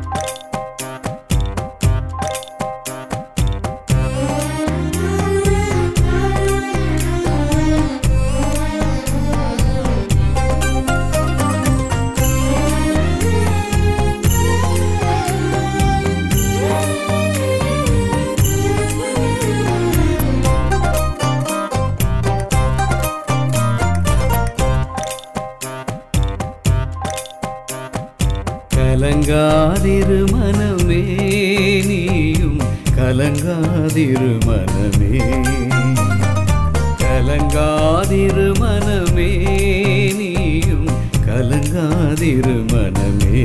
கலங்காதிரு மனமே நீயும் கலங்காதிரு மனமே கலங்காதிரு மனமே நீயும் கலங்காதிரு மனமே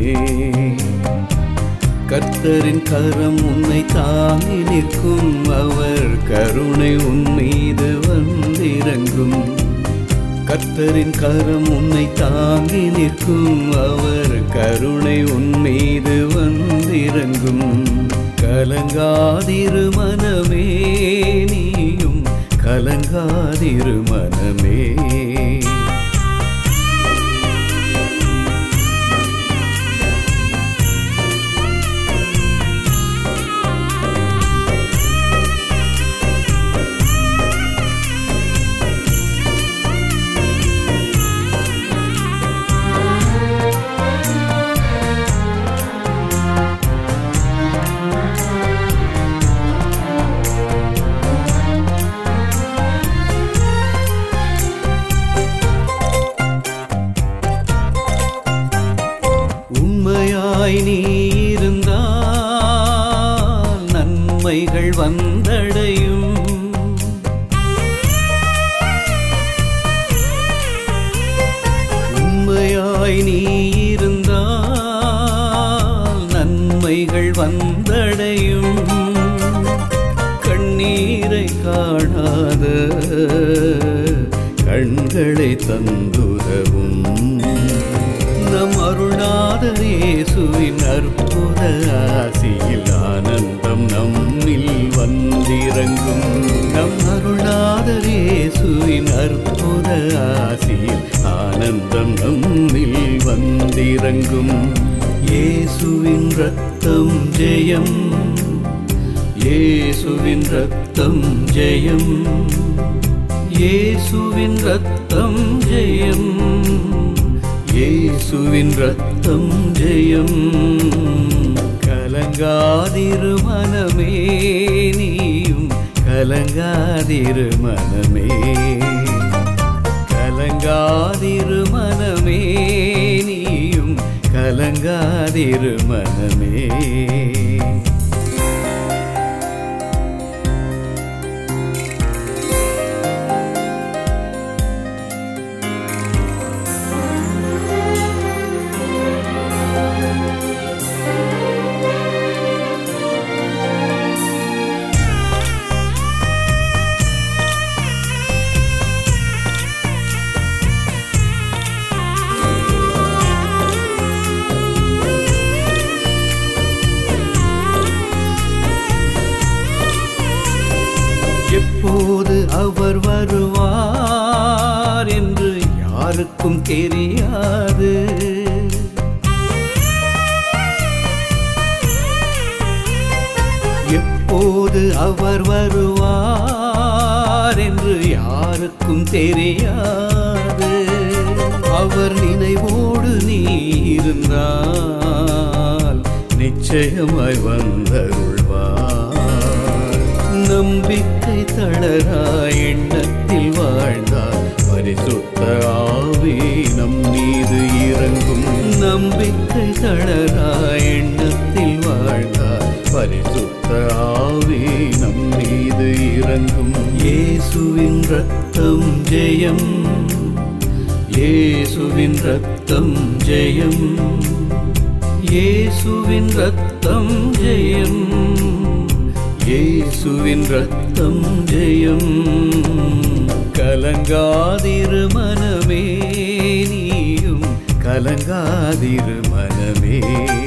கர்த்தரின் கரம் உன்னை தாங்கி நிற்கும் அவர் கருணை உன் மீது வந்திறங்கும் கர்த்தரின் கரம் உன்னை தாங்கி நிற்கும் அவர் கருணை உன் மீது வந்திறங்கும் கலங்காதிரு மனமே நீயும் கலங்காதிரு மனமே உண்மையாய் நீ இருந்தால் நன்மைகள் வந்தடையும் உண்மையாய் நீ இருந்தால் நன்மைகள் வந்தடையும் கண்ணீரை காணாத கண்களை தந்துதவும் நம் அருணாதர் இயேசுவின் அற்புத ஆசியில் ஆனந்தம் நம்மில் வந்திறங்கும் நம் அருணாதர் இயேசுவின் அற்புத ஆசியில் ஆனந்தம் நம்மில் வந்திறங்கும் இயேசுவின் ரத்தம் ஜெயம் இயேசுவின் ரத்தம் ஜெயம் இயேசுவின் ரத்தம் ஜெயம் இயேசுவின் ரத்தம் ஜெயம் கலங்காதிரு மனமே நீயும் கலங்காதிரு மனமே கலங்காதிரு மனமே நீயும் கலங்காதிரு மனமே எப்போது அவர் வருவார் என்று யாருக்கும் தெரியாது எப்போது அவர் வருவார் என்று யாருக்கும் தெரியாது அவர் நினைவோடு நீ இருந்தால் நிச்சயமாய் வந்தருள்வார் நம்பிக்கை தளரா எண்ணத்தில் வாழ்ந்தார் பரிசுத்த ஆவி நம் மீது இறங்கும் நம்பிக்கை தளரா எண்ணத்தில் வாழ்ந்தார் பரிசுத்த ஆவி நம் மீது இறங்கும் இயேசுவின் ரத்தம் ஜெயம் இயேசுவின் ரத்தம் ஜெயம் இயேசுவின் ரத்தம் ஜெயம் இயேசுவின் ரத்தம் ஜெயம் கலங்காதிரு மனமே நீயும் கலங்காதிரு மனமே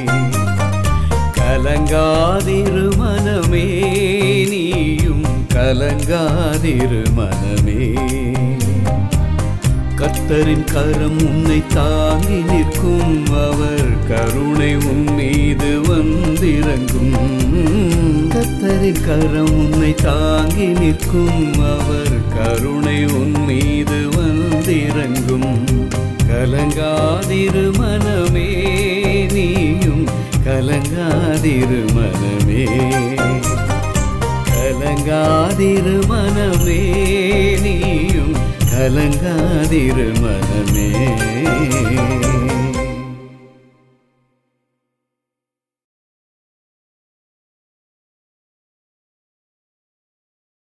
கலங்காதிரு மனமே நீயும் கலங்காதிரு மனமே கர்த்தரின் கரம் உன்னை தாங்கி நிற்கும் அவர் கருணை உன் மீது வந்து வந்திறங்கும் கத்தரின் கரம் உன்னை தாங்கி நிற்கும் அவர் கருணை உன் மீது வந்திறங்கும் கலங்காதிரு மனமே நீயும் கலங்காதிரு மனமே கலங்காதிரு மனமே நீயும் கலங்காதிரு மனமே